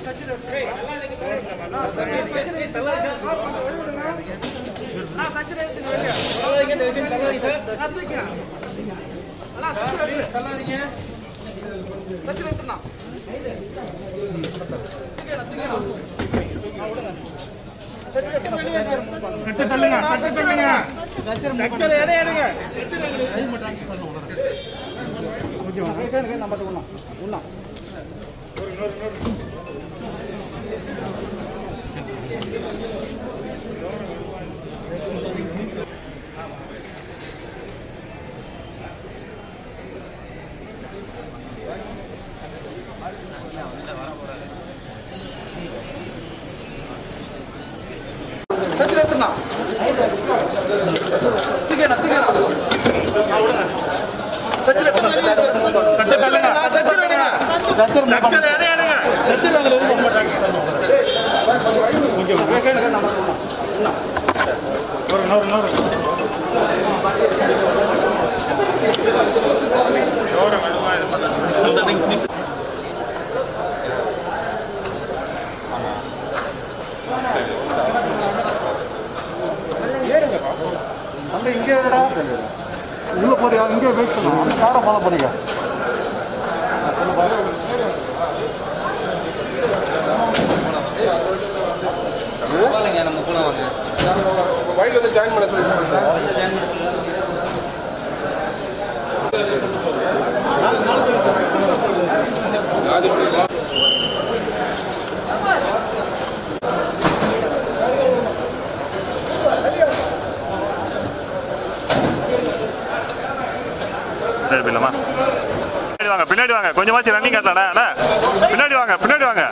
சச்சின் எடுத்துனா தூக்கிடா தூக்கிடா விடுங்க சச்சின் எடுத்துனா சச்சின் எடுங்க சச்சின் எடுங்க அந்த இங்கே உள்ள போறியா இங்கே வெயிட் பண்ணலாம் அந்த காரை ஃபாலோ பண்ணிக்க வழியில் வந்து ஜாயின் பண்ண சொல்லி பின்னாடி போயிடலாமா பின்னாடி வாங்க பின்னாடி வாங்க கொஞ்சமாச்சு ரன்னிங் காட்டலாண்ணா அண்ணா பின்னாடி வாங்க பின்னாடி வாங்க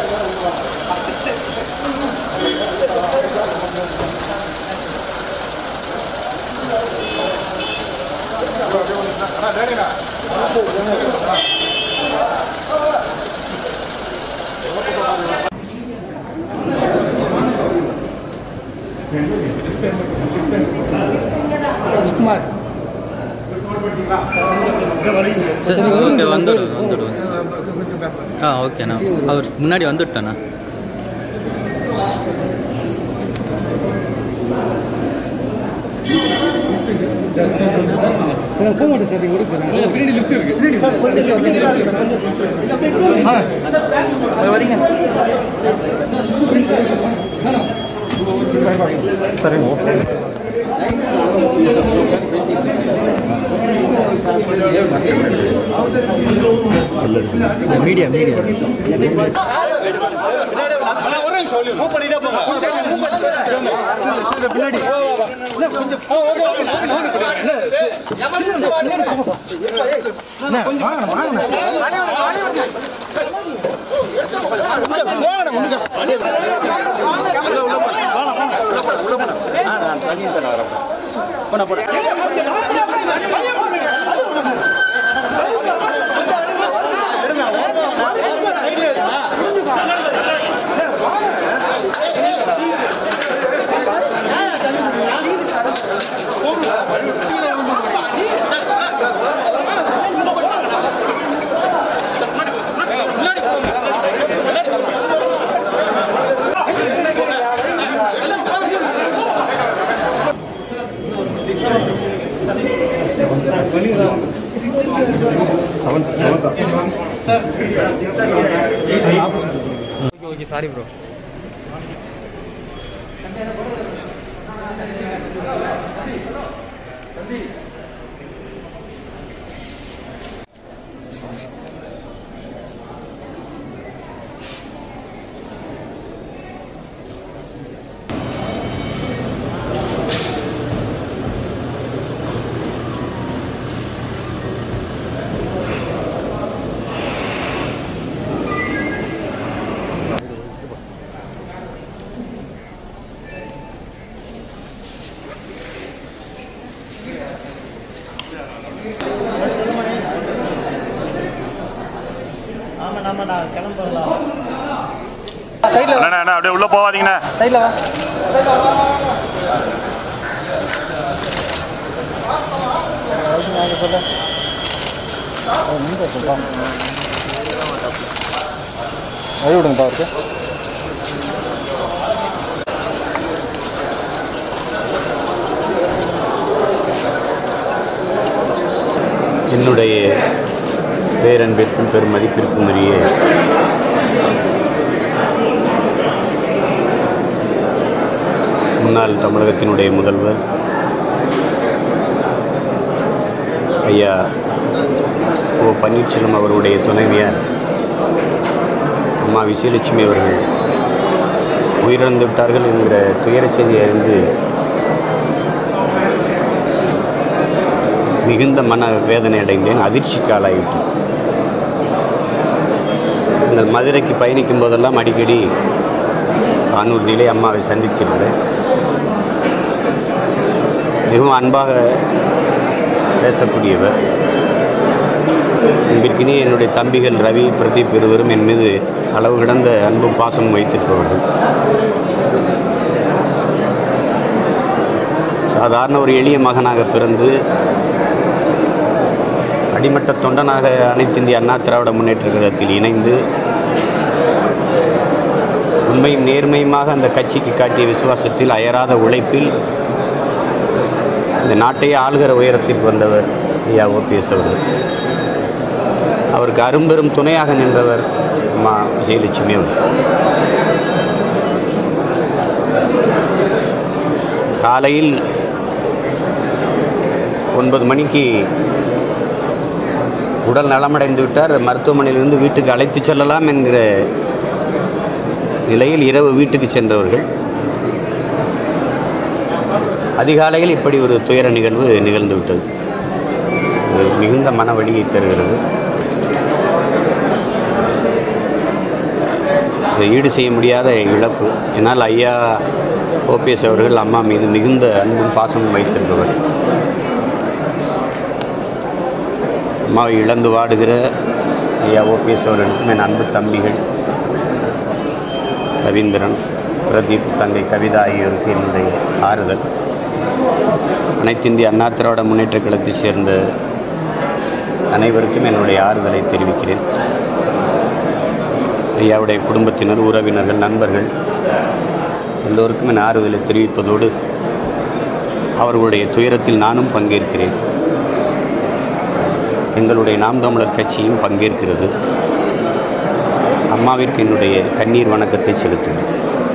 சரி ஓகே வந்துடும் வந்துடும் ஆ ஓகேண்ணா அவர் முன்னாடி வந்துட்டேண்ணா போக மாட்டேன் சார் நீங்கள் சார் பின்னாடி லிஃப்ட் இருக்கு சார் வரீங்க சரிங்க okay media media okay sorry bro அண்ணா அண்ணா அப்படியே உள்ள போவாதீங்கண்ணா சைடில் வா சொல்ல முந்தைய சொல்லுவாங்க வழி விடுங்க பாருக்கு என்னுடைய பேரன்பிற்கும் பெருமதிப்பிற்கும் உரிய முன்னாள் தமிழகத்தினுடைய முதல்வர் ஐயா ஓ பன்னீர்செல்வம் அவருடைய துணைவியார் அம்மா விஜயலட்சுமி அவர்கள் உயிரிழந்து விட்டார்கள் என்கிற துயரச் செய்தியை அறிந்து மிகுந்த மன வேதனை அடைந்தேன் அதிர்ச்சிக்கு ஆளாயிட்டேன் நீங்கள் மதுரைக்கு பயணிக்கும் போதெல்லாம் அடிக்கடி கானூர்தியிலே அம்மாவை சந்திச்சிருந்தேன் மிகவும் அன்பாக பேசக்கூடியவர் அன்பிற்கினே என்னுடைய தம்பிகள் ரவி பிரதீப் இருவரும் என் மீது அளவு கிடந்த அன்பும் பாசமும் வைத்திருப்பவர்கள் சாதாரண ஒரு எளிய மகனாக பிறந்து அடிமட்ட தொண்டனாக அனைத்து இந்திய அண்ணா திராவிட முன்னேற்ற கழகத்தில் இணைந்து உண்மையும் நேர்மையுமாக அந்த கட்சிக்கு காட்டிய விசுவாசத்தில் அயராத உழைப்பில் இந்த நாட்டையே ஆளுகிற உயரத்திற்கு வந்தவர் ஐயா ஓபிஎஸ் அவர்கள் அவருக்கு அரும்பெரும் துணையாக நின்றவர் அம்மா விஜயலட்சுமி அவர்கள் காலையில் ஒன்பது மணிக்கு உடல் நலமடைந்து விட்டார் மருத்துவமனையிலிருந்து வீட்டுக்கு அழைத்து செல்லலாம் என்கிற நிலையில் இரவு வீட்டுக்கு சென்றவர்கள் அதிகாலையில் இப்படி ஒரு துயர நிகழ்வு நிகழ்ந்து விட்டது இது மிகுந்த மன வலியை தருகிறது இதை ஈடு செய்ய முடியாத இழப்பு என்னால் ஐயா ஓபிஎஸ் அவர்கள் அம்மா மீது மிகுந்த அன்பும் பாசமும் வைத்திருந்தவர் அம்மாவை இழந்து வாடுகிற ஐயா ஓபிஎஸ் அவர்களுக்கும் என் அன்பு தம்பிகள் ரவீந்திரன் பிரதீப் தங்கை கவிதா ஆகியோருக்கு என்னுடைய ஆறுதல் அனைத்து இந்திய அண்ணா திராவிட முன்னேற்ற கழகத்தைச் சேர்ந்த அனைவருக்கும் என்னுடைய ஆறுதலை தெரிவிக்கிறேன் ஐயாவுடைய குடும்பத்தினர் உறவினர்கள் நண்பர்கள் எல்லோருக்கும் என் ஆறுதலை தெரிவிப்பதோடு அவர்களுடைய துயரத்தில் நானும் பங்கேற்கிறேன் எங்களுடைய நாம் தமிழர் கட்சியும் பங்கேற்கிறது அம்மாவிற்கு என்னுடைய கண்ணீர் வணக்கத்தை செலுத்துகிறேன்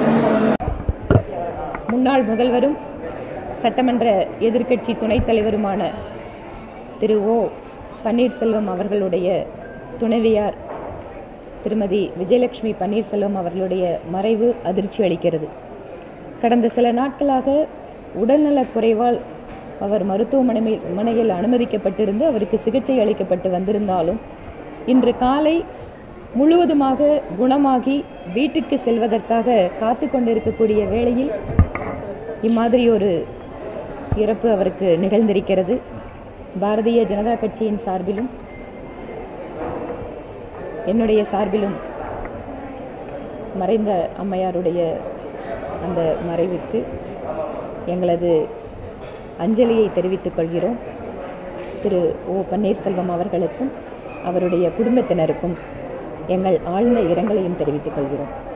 முன்னாள் முதல்வரும் சட்டமன்ற எதிர்க்கட்சி துணைத் தலைவருமான திரு ஓ பன்னீர்செல்வம் அவர்களுடைய துணைவியார் திருமதி விஜயலட்சுமி பன்னீர்செல்வம் அவர்களுடைய மறைவு அதிர்ச்சி அளிக்கிறது கடந்த சில நாட்களாக உடல்நலக் குறைவால் அவர் மருத்துவமனை மனையில் அனுமதிக்கப்பட்டிருந்து அவருக்கு சிகிச்சை அளிக்கப்பட்டு வந்திருந்தாலும் இன்று காலை முழுவதுமாக குணமாகி வீட்டுக்கு செல்வதற்காக காத்து கொண்டிருக்கக்கூடிய வேளையில் இம்மாதிரி ஒரு இறப்பு அவருக்கு நிகழ்ந்திருக்கிறது பாரதிய ஜனதா கட்சியின் சார்பிலும் என்னுடைய சார்பிலும் மறைந்த அம்மையாருடைய அந்த மறைவுக்கு எங்களது அஞ்சலியை தெரிவித்துக் கொள்கிறோம் திரு ஓ பன்னீர்செல்வம் அவர்களுக்கும் அவருடைய குடும்பத்தினருக்கும் எங்கள் ஆழ்ந்த இரங்கலையும் தெரிவித்துக் கொள்கிறோம்